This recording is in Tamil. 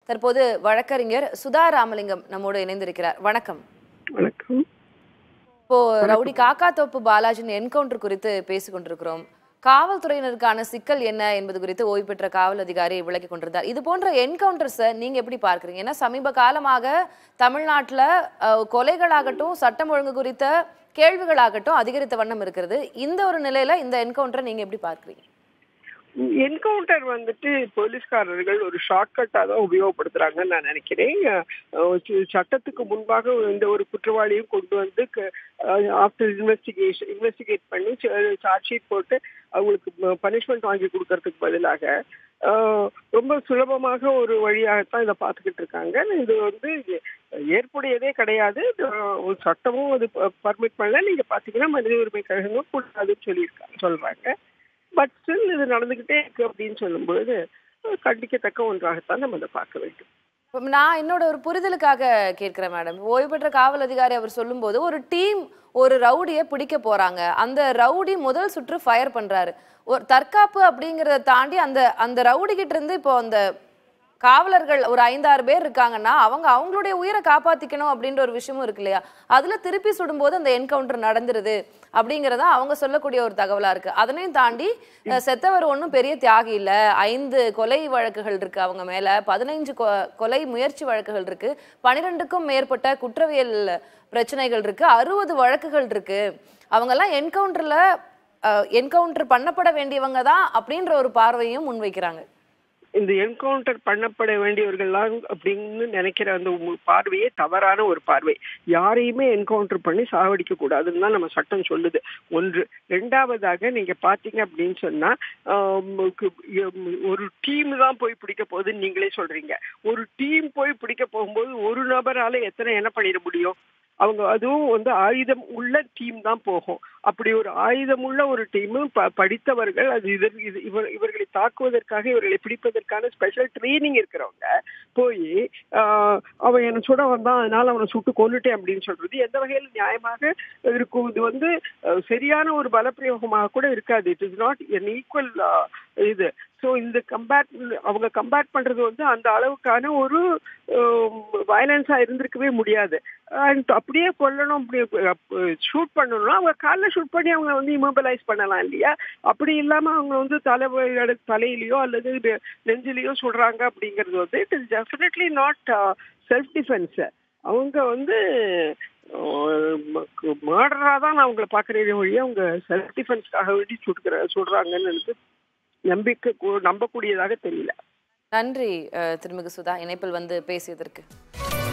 தற்போது வழக்கறிஞர் சுதா ராமலிங்கம் நம்மோடு இணைந்திருக்கிறார் வணக்கம் வணக்கம் இப்போ ரவுடி காக்கா தோப்பு பாலாஜின் என்கவுண்டர் குறித்து பேசிக் கொண்டிருக்கிறோம் காவல்துறையினருக்கான சிக்கல் என்ன என்பது குறித்து ஓய்வு பெற்ற காவல் அதிகாரி விளக்கி கொண்டிருந்தார் இது போன்ற என்கவுண்டர்ஸை நீங்க எப்படி பார்க்கறீங்க ஏன்னா சமீப காலமாக தமிழ்நாட்டுல அஹ், கொலைகளாகட்டும் சட்டம் ஒழுங்கு குறித்த கேள்விகளாகட்டும் அதிகரித்த வண்ணம் இருக்கிறது இந்த ஒரு நிலையில இந்த என்கவுண்டரை நீங்க எப்படி பார்க்கறீங்க என்கவுண்டர் வந்துட்டு போலீஸ்காரர்கள் ஒரு ஷார்ட்கட்டா தான் உபயோகப்படுத்துறாங்கன்னு நான் நினைக்கிறேன் அஹ் ச- சட்டத்துக்கு முன்பாக இந்த ஒரு குற்றவாளியும் கொண்டு வந்து ஆஃப்டர் இன்வெஸ்டிகேஷன் இன்வெஸ்டிகேட் பண்ணி சார்ஜ் ஷீட் போட்டு அவங்களுக்கு பனிஷ்மெண்ட் வாங்கி கொடுக்கறதுக்கு பதிலாக அஹ், ரொம்ப சுலபமாக ஒரு வழியாகத்தான் இதை பார்த்துக்கிட்டு இருக்காங்க இது வந்து ஏற்புடையதே கிடையாது இது, ஒரு சட்டமும் அது பர்மிட் பண்ணல நீங்க பாத்தீங்கன்னா மனித உரிமை கழகமும் கூடாதுன்னு சொல்லியிருக்காங்க சொல்றாங்க பட் ஸ்டில் இது நடந்துகிட்டே இருக்கு அப்படின்னு சொல்லும்பொழுது அஹ், கண்டிக்கத்தக்க ஒன்றாகத்தான் நம்ம அதை பார்க்க வேண்டும் இப்ப நான் என்னோட ஒரு புரிதலுக்காக கேட்கிறேன் மேடம் ஓய்வு பெற்ற காவல் அதிகாரி அவர் சொல்லும்போது ஒரு டீம் ஒரு ரவுடியை பிடிக்க போறாங்க அந்த ரவுடி முதல் சுற்று ஃபயர் பண்றாரு ஒரு தற்காப்பு அப்படிங்கறத தாண்டி அந்த அந்த ரவுடி கிட்ட இருந்து இப்போ அந்த காவலர்கள் ஒரு ஐந்தாறு பேர் இருக்காங்கன்னா அவங்க அவங்களுடைய உயிரை காப்பாத்திக்கணும் அப்படின்ற ஒரு விஷயமும் இருக்கு இல்லையா அதுல திருப்பி சுடும்போது அந்த என்கவுண்டர் நடந்துருது அப்படிங்கறதா அவங்க சொல்லக்கூடிய ஒரு தகவலா இருக்கு அதனையும் தாண்டி அஹ், செத்தவர் ஒன்றும் பெரிய தியாகி இல்ல ஐந்து கொலை வழக்குகள் இருக்கு அவங்க மேல பதினைஞ்சு கொ- கொலை முயற்சி வழக்குகள் இருக்கு பனிரெண்டுக்கும் மேற்பட்ட குற்றவியல் பிரச்சனைகள் இருக்கு அறுபது வழக்குகள் இருக்கு அவங்கெல்லாம் என்கவுண்டர்ல என்கவுண்டர் பண்ணப்பட வேண்டியவங்க தான் அப்படின்ற ஒரு பார்வையும் முன்வைக்கிறாங்க இந்த என்கவுண்டர் பண்ணப்பட வேண்டியவர்கள்லாம் அப்படின்னு நினைக்கிற அந்த உங்க பார்வையே தவறான ஒரு பார்வை யாரையுமே என்கவுண்டர் பண்ணி சாவடிக்க கூடாதுன்னு தான் நம்ம சட்டம் சொல்லுது ஒன்று ரெண்டாவதாக நீங்க பாத்தீங்க அப்படின்னு சொன்னா ஆம், கு- எம், ஒரு டீம் தான் போய் பிடிக்க போகுதுன்னு நீங்களே சொல்றீங்க ஒரு டீம் போய் பிடிக்க போகும்போது ஒரு நபரால எத்தனை என்ன பண்ணிட முடியும் அவங்க அதுவும் வந்து ஆயுதம் உள்ள டீம் தான் போகும் அப்படி ஒரு ஆயுதம் உள்ள ஒரு டீம் படித்தவர்கள் அது இதர் இது- இவர் இவர்களை தாக்குவதற்காக இவர்களை பிடிப்பதற்கான ஸ்பெஷல் ட்ரைனிங் இருக்கிறவங்க போய் ஆஹ், அவன் என்ன சுட வந்தான் அதனால அவனை சுட்டு கொன்னுட்டேன் அப்படின்னு சொல்றது எந்த வகையில் நியாயமாக இருக்கும் இது வந்து அஹ், சரியான ஒரு பலப்பிரயோகமாக கூட இருக்காது it is not an equal இது ஸோ இந்த கம்பேட் அவங்க கம்பேட் பண்றது வந்து அந்த அளவுக்கான ஒரு வயலன்ஸா இருந்திருக்கவே முடியாது அண்ட் அப்படியே கொல்லணும் அப்படி ஷூட் பண்ணணும்னா அவங்க காலில் ஷூட் பண்ணி அவங்க வந்து இமோபிலைஸ் பண்ணலாம் இல்லையா அப்படி இல்லாம அவங்க வந்து தலை தலையிலயோ அல்லது நெ- நெஞ்சிலேயோ சுடுறாங்க அப்படிங்கிறது வந்து it is definitely not self defence அவங்க வந்து மர்டரா தான் நான் அவங்கள பார்க்குறேன் வழியா அவங்க செல்ஃப் டிஃபென்ஸ்க்காக வேண்டி சுடுக்கிற சுடுறாங்கன்னு எனக்கு நம்பிக்கை கூ- நம்பக்கூடியதாக தெரியல நன்றி அஹ், திருமிகு சுதா இணைப்பில் வந்து பேசியதற்கு